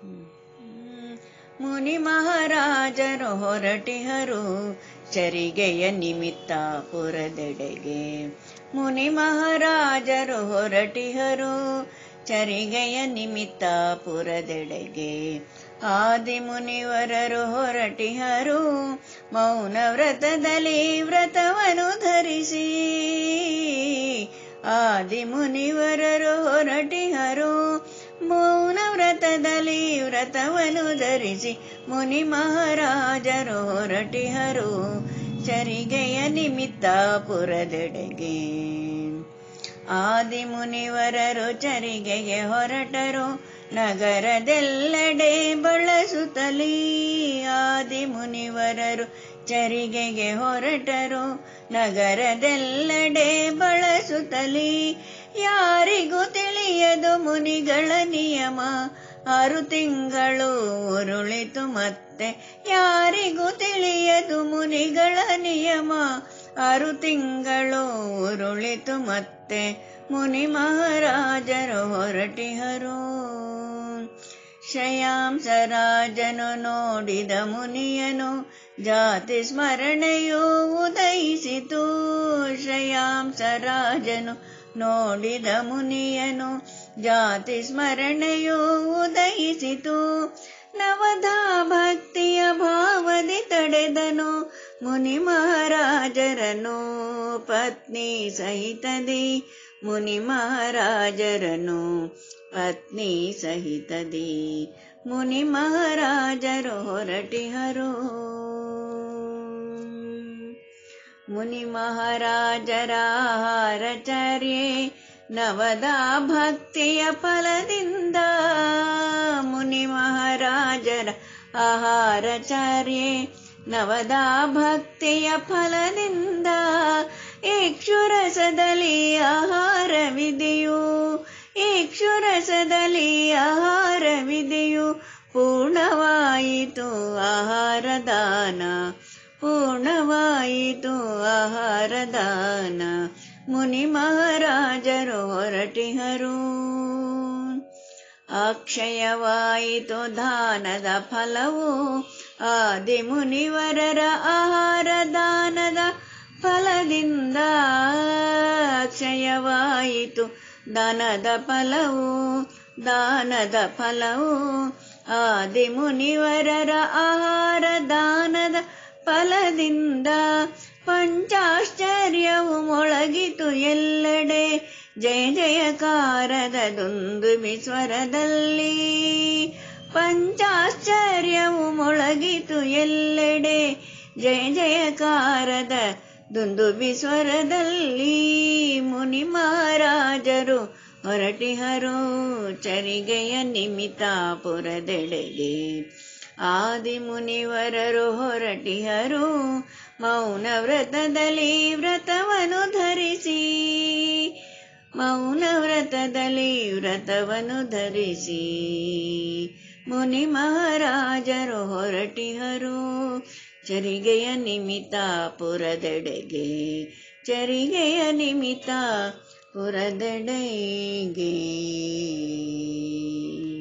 ಮುನಿ ಮಹಾರಾಜರು ಹೊರಟಿಹರು ಚರಿಗೆಯ ನಿಮಿತ್ತ ಪುರದೆಡೆಗೆ ಮುನಿ ಮಹಾರಾಜರು ಹೊರಟಿಹರು ಚರಿಗೆಯ ನಿಮಿತ್ತ ಪುರದೆಡೆಗೆ ಆದಿ ಮುನಿವರರು ಹೊರಟಿಹರು ಮೌನ ವ್ರತದಲ್ಲಿ ವ್ರತವನು ಧರಿಸಿ ಆದಿ ಮುನಿವರರು ಹೊರಟಿಹರು ಮೌನ ವ್ರತದಲ್ಲಿ ವ್ರತವನು ಧರಿಸಿ ಮುನಿ ಮಹಾರಾಜರು ಹೊರಟಿಹರು ಚರಿಗೆಯ ನಿಮಿತ್ತ ಪುರದೆಡೆಗೆ ಆದಿ ಮುನಿವರರು ಚರಿಗೆಗೆ ಹೊರಟರು ನಗರದೆಲ್ಲೆಡೆ ಬಳಸುತ್ತಲೀ ಆದಿ ಮುನಿವರರು ಚರಿಗೆಗೆ ಹೊರಟರು ನಗರದೆಲ್ಲೆಡೆ ಬಳಸುತ್ತಲೀ ಯಾರಿಗೂ ತಿಳಿಯದು ಮುನಿಗಳ ನಿಯಮ ಆರು ತಿಂಗಳು ಉರುಳಿತು ಮತ್ತೆ ಯಾರಿಗೂ ತಿಳಿಯದು ಮುನಿಗಳ ನಿಯಮ ಆರು ತಿಂಗಳು ಉರುಳಿತು ಮತ್ತೆ ಮುನಿ ಮಹಾರಾಜರು ಹೊರಟಿಹರು ಶ್ರೇಯಾಂಸ ರಾಜನು ನೋಡಿದ ಮುನಿಯನು ಜಾತಿ ಸ್ಮರಣೆಯು ಉದಯಿಸಿತು ಶ್ರೇಯಾಂಸ ರಾಜನು ನೋಡಿದ ಮುನಿಯನು ಜಾತಿ ಸ್ಮರಣೆಯು ಉದಯಿಸಿತು ನವಧಾ ಭಕ್ತಿಯ ಭಾವದಿ ತಡೆದನು ಮುನಿ ಮಹಾರಾಜರನು ಪತ್ನಿ ಸಹಿತದಿ ಮುನಿ ಮಹಾರಾಜರನು ಪತ್ನಿ ಸಹಿತದಿ ಮುನಿ ಮಹಾರಾಜರು ಹೊರಟಿಹರು ಮುನಿ ಮಹಾರಾಜರ ಆಹಾರಚರ್ಯೆ ನವದಾ ಭಕ್ತಿಯ ಫಲದಿಂದ ಮುನಿ ಮಹಾರಾಜರ ಆಹಾರಚರ್ಯೆ ನವದಾ ಭಕ್ತಿಯ ಫಲದಿಂದ ಇಕ್ಷುರಸದಲ್ಲಿ ಆಹಾರವಿದೆಯು ಇಕ್ಷುರಸದಲ್ಲಿ ಆಹಾರವಿದೆಯು ಪೂರ್ಣವಾಯಿತು ಆಹಾರದಾನ ಪೂರ್ಣವಾಯಿತು ಆಹಾರದಾನ ಮುನಿ ಮಹಾರಾಜರು ಹೊರಟಿಹರು ಅಕ್ಷಯವಾಯಿತು ದಾನದ ಫಲವು ಆದಿ ಮುನಿವರರ ಆಹಾರ ದಾನದ ಫಲದಿಂದ ಅಕ್ಷಯವಾಯಿತು ದಾನದ ಫಲವು ದಾನದ ಫಲವು ಆದಿ ಮುನಿವರರ ಆಹಾರ ದಾನದ ಫಲದಿಂದ ಪಂಚಾಶ್ಚರ್ಯವು ಮೊಳಗಿತು ಎಲ್ಲೆಡೆ ಜಯ ಜಯಕಾರದ ದುಂದುಬಿ ಸ್ವರದಲ್ಲಿ ಪಂಚಾಶ್ಚರ್ಯವು ಮೊಳಗಿತು ಎಲ್ಲೆಡೆ ಜಯ ಜಯಕಾರದ ದುಂದುಬಿ ಸ್ವರದಲ್ಲಿ ಮುನಿ ಮಹಾರಾಜರು ಹೊರಟಿಹರು ಚರಿಗೆಯ ನಿಮಿತ್ತ ಪುರದೆಡೆಗೆ ಆದಿ ಮುನಿವರರು ಹೊರಟಿಹರು ಮೌನ ವ್ರತದಲ್ಲಿ ವ್ರತವನು ಧರಿಸಿ ಮೌನ ವ್ರತದಲ್ಲಿ ವ್ರತವನು ಧರಿಸಿ ಮುನಿ ಮಹಾರಾಜರು ಹೊರಟಿಹರು ಚರಿಗೆಯ ನಿಮಿತ್ತ ಪುರದೆಡೆಗೆ ಚರಿಗೆಯ ನಿಮಿತ್ತ ಪುರದೆಡೆಗೆ